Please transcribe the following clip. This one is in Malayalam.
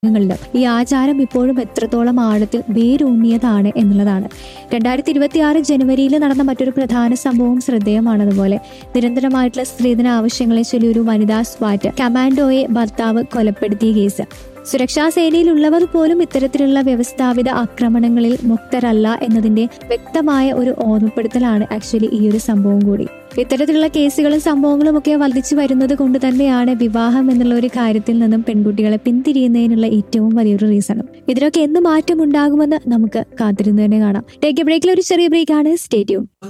ങ്ങളിലും ഈ ആചാരം ഇപ്പോഴും എത്രത്തോളം ആഴത്തിൽ വേരൂന്നിയതാണ് എന്നുള്ളതാണ് രണ്ടായിരത്തി ഇരുപത്തി ആറ് ജനുവരിയിൽ നടന്ന മറ്റൊരു പ്രധാന സംഭവം ശ്രദ്ധേയമാണ് അതുപോലെ നിരന്തരമായിട്ടുള്ള സ്ത്രീധന ആവശ്യങ്ങളെ ചൊല്ലി ഒരു വനിതാ സ്വാറ്റ് കമാൻഡോയെ ഭർത്താവ് കൊലപ്പെടുത്തിയ കേസ് സുരക്ഷാ സേനയിലുള്ളവർ പോലും ഇത്തരത്തിലുള്ള വ്യവസ്ഥാപിത ആക്രമണങ്ങളിൽ മുക്തരല്ല എന്നതിന്റെ വ്യക്തമായ ഒരു ഓർമ്മപ്പെടുത്തലാണ് ആക്ച്വലി ഈ ഒരു സംഭവം കൂടി ഇത്തരത്തിലുള്ള കേസുകളും സംഭവങ്ങളും ഒക്കെ വർദ്ധിച്ചു വരുന്നത് കൊണ്ട് തന്നെയാണ് വിവാഹം എന്നുള്ള ഒരു കാര്യത്തിൽ നിന്നും പെൺകുട്ടികളെ പിന്തിരിയുന്നതിനുള്ള ഏറ്റവും വലിയൊരു റീസണും ഇതിനൊക്കെ എന്ന് മാറ്റം ഉണ്ടാകുമെന്ന് നമുക്ക് കാത്തിരുന്ന് തന്നെ കാണാം ടേക്ക് എ ബ്രേക്കിൽ ഒരു ചെറിയ ബ്രേക്കാണ് സ്റ്റേറ്റ്യൂൺ